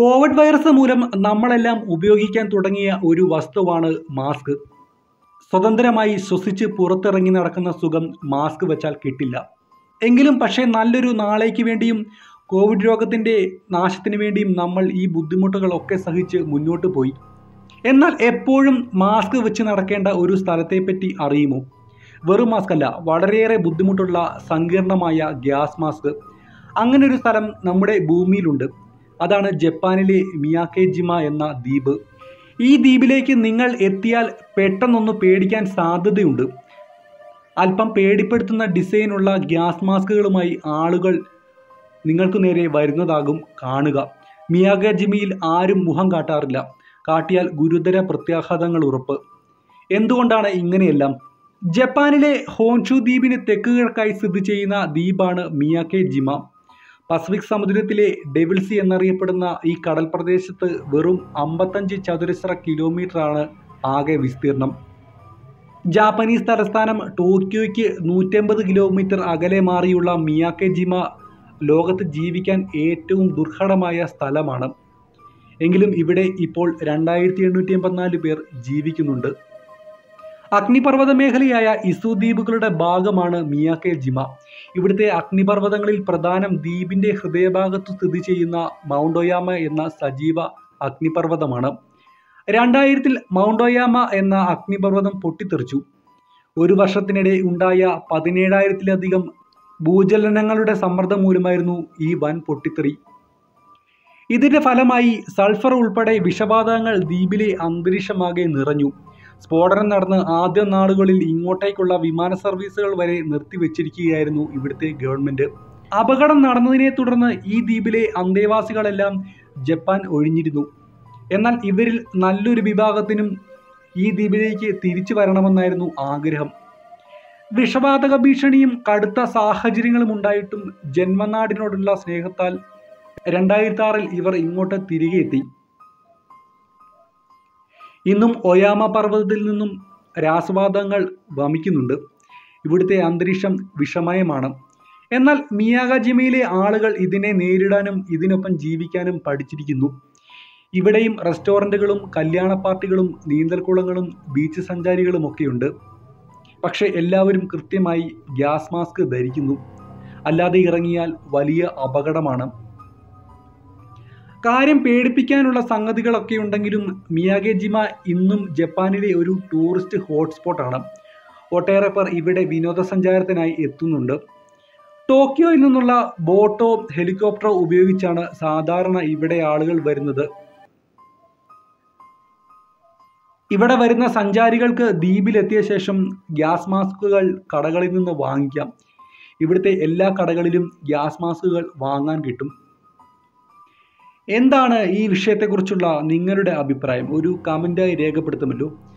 Covid virus മൂലം നമ്മളെല്ലാം ഉപയോഗിക്കാൻ തുടങ്ങിയ ഒരു വസ്തുവാണ് മാസ്ക് സ്വതന്ത്രമായി ശ്വസിച്ച് പുറത്തിറങ്ങി നടക്കുന്ന സുഖം മാസ്ക് വെച്ചാൽ കിട്ടില്ല എങ്കിലും പക്ഷേ നല്ലൊരു നാളേക്ക് വേണ്ടിയും കോവിഡ് രോഗത്തിൻ്റെ നാശത്തിന് വേണ്ടിയും നമ്മൾ ഈ ബുദ്ധിമുട്ടുകളൊക്കെ സഹിച്ച് മുന്നോട്ട് പോയി എന്നാൽ എപ്പോഴും മാസ്ക് വെച്ച് നടക്കേണ്ട ഒരു സ്ഥലത്തെപ്പറ്റി അറിയുമോ വെറും മാസ്ക് അല്ല വളരെയേറെ ബുദ്ധിമുട്ടുള്ള സങ്കീർണമായ ഗ്യാസ് മാസ്ക് അങ്ങനെ ഒരു സ്ഥലം നമ്മുടെ ഭൂമിയിലുണ്ട് അതാണ് ജപ്പാനിലെ മിയാക്കേജിമ എന്ന ദ്വീപ് ഈ ദ്വീപിലേക്ക് നിങ്ങൾ എത്തിയാൽ പെട്ടെന്നൊന്ന് പേടിക്കാൻ സാധ്യതയുണ്ട് അല്പം പേടിപ്പെടുത്തുന്ന ഡിസൈനുള്ള ഗ്യാസ് മാസ്കുകളുമായി ആളുകൾ നിങ്ങൾക്ക് നേരെ വരുന്നതാകും കാണുക മിയാഗജിമിയിൽ ആരും മുഖം കാട്ടാറില്ല കാട്ടിയാൽ ഗുരുതര പ്രത്യാഘാതങ്ങൾ ഉറപ്പ് എന്തുകൊണ്ടാണ് ഇങ്ങനെയെല്ലാം ജപ്പാനിലെ ഹോൻഷു ദ്വീപിന് തെക്ക് കിഴക്കായി സ്ഥിതി ചെയ്യുന്ന ദ്വീപാണ് മിയാക്കെ ജിമ പസഫിക് സമുദ്രത്തിലെ ഡെവിൾസി എന്നറിയപ്പെടുന്ന ഈ കടൽ പ്രദേശത്ത് വെറും അമ്പത്തഞ്ച് ചതുരശ്ര കിലോമീറ്ററാണ് ആകെ വിസ്തീർണം ജാപ്പനീസ് തലസ്ഥാനം ടോക്കിയോയ്ക്ക് നൂറ്റമ്പത് കിലോമീറ്റർ അകലെ മാറിയുള്ള മിയാക്കെ ജിമ ലോകത്ത് ജീവിക്കാൻ ഏറ്റവും ദുർഘടമായ സ്ഥലമാണ് എങ്കിലും ഇവിടെ ഇപ്പോൾ രണ്ടായിരത്തി എണ്ണൂറ്റി എൺപത്തിനാല് പേർ ജീവിക്കുന്നുണ്ട് അഗ്നിപർവ്വത മേഖലയായ ഇസു ദ്വീപുകളുടെ ഭാഗമാണ് മിയാക്കെ ജിമ ഇവിടുത്തെ അഗ്നിപർവ്വതങ്ങളിൽ പ്രധാനം ദ്വീപിന്റെ ഹൃദയഭാഗത്ത് സ്ഥിതി ചെയ്യുന്ന മൗണ്ടോയാമ എന്ന സജീവ അഗ്നിപർവ്വതമാണ് രണ്ടായിരത്തിൽ മൗണ്ടോയാമ എന്ന അഗ്നിപർവ്വതം പൊട്ടിത്തെറിച്ചു ഒരു വർഷത്തിനിടെ ഉണ്ടായ പതിനേഴായിരത്തിലധികം ഭൂചലനങ്ങളുടെ സമ്മർദ്ദം മൂലമായിരുന്നു ഈ വൻ പൊട്ടിത്തെറി ഇതിന്റെ ഫലമായി സൾഫർ ഉൾപ്പെടെ വിഷവാതകങ്ങൾ ദ്വീപിലെ അന്തരീക്ഷമാകെ നിറഞ്ഞു സ്ഫോടനം നടന്ന് ആദ്യ നാളുകളിൽ ഇങ്ങോട്ടേക്കുള്ള വിമാന സർവീസുകൾ വരെ നിർത്തിവെച്ചിരിക്കുകയായിരുന്നു ഇവിടുത്തെ ഗവൺമെന്റ് അപകടം നടന്നതിനെ തുടർന്ന് ഈ ദ്വീപിലെ അന്തേവാസികളെല്ലാം ജപ്പാൻ ഒഴിഞ്ഞിരുന്നു എന്നാൽ ഇവരിൽ നല്ലൊരു വിഭാഗത്തിനും ഈ ദ്വീപിലേക്ക് തിരിച്ചു വരണമെന്നായിരുന്നു ആഗ്രഹം വിഷവാതക ഭീഷണിയും കടുത്ത സാഹചര്യങ്ങളും ഉണ്ടായിട്ടും ജന്മനാടിനോടുള്ള സ്നേഹത്താൽ രണ്ടായിരത്തി ആറിൽ ഇവർ ഇങ്ങോട്ട് തിരികെ എത്തി ഇന്നും ഒയാമ പർവ്വതത്തിൽ നിന്നും രാസവാതകങ്ങൾ വമിക്കുന്നുണ്ട് ഇവിടുത്തെ അന്തരീക്ഷം വിഷമയമാണ് എന്നാൽ മിയാഗജിമയിലെ ആളുകൾ ഇതിനെ നേരിടാനും ഇതിനൊപ്പം ജീവിക്കാനും പഠിച്ചിരിക്കുന്നു ഇവിടെയും റെസ്റ്റോറൻറ്റുകളും കല്യാണ പാർട്ടികളും നീന്തൽക്കുളങ്ങളും ബീച്ച് സഞ്ചാരികളും ഒക്കെയുണ്ട് പക്ഷേ എല്ലാവരും കൃത്യമായി ഗ്യാസ് മാസ്ക് ധരിക്കുന്നു അല്ലാതെ ഇറങ്ങിയാൽ വലിയ അപകടമാണ് കാര്യം പേടിപ്പിക്കാനുള്ള സംഗതികളൊക്കെ ഉണ്ടെങ്കിലും മിയാഗെജിമ ഇന്നും ജപ്പാനിലെ ഒരു ടൂറിസ്റ്റ് ഹോട്ട്സ്പോട്ടാണ് ഒട്ടേറെ പേർ ഇവിടെ വിനോദസഞ്ചാരത്തിനായി എത്തുന്നുണ്ട് ടോക്കിയോയിൽ നിന്നുള്ള ബോട്ടോ ഹെലികോപ്റ്ററോ ഉപയോഗിച്ചാണ് സാധാരണ ഇവിടെ ആളുകൾ വരുന്നത് ഇവിടെ വരുന്ന സഞ്ചാരികൾക്ക് ദ്വീപിലെത്തിയ ശേഷം ഗ്യാസ് മാസ്കുകൾ കടകളിൽ നിന്ന് വാങ്ങിക്കാം ഇവിടുത്തെ എല്ലാ കടകളിലും ഗ്യാസ് മാസ്കുകൾ വാങ്ങാൻ കിട്ടും എന്താണ് ഈ വിഷയത്തെക്കുറിച്ചുള്ള നിങ്ങളുടെ അഭിപ്രായം ഒരു കമൻറ്റായി രേഖപ്പെടുത്തുമല്ലോ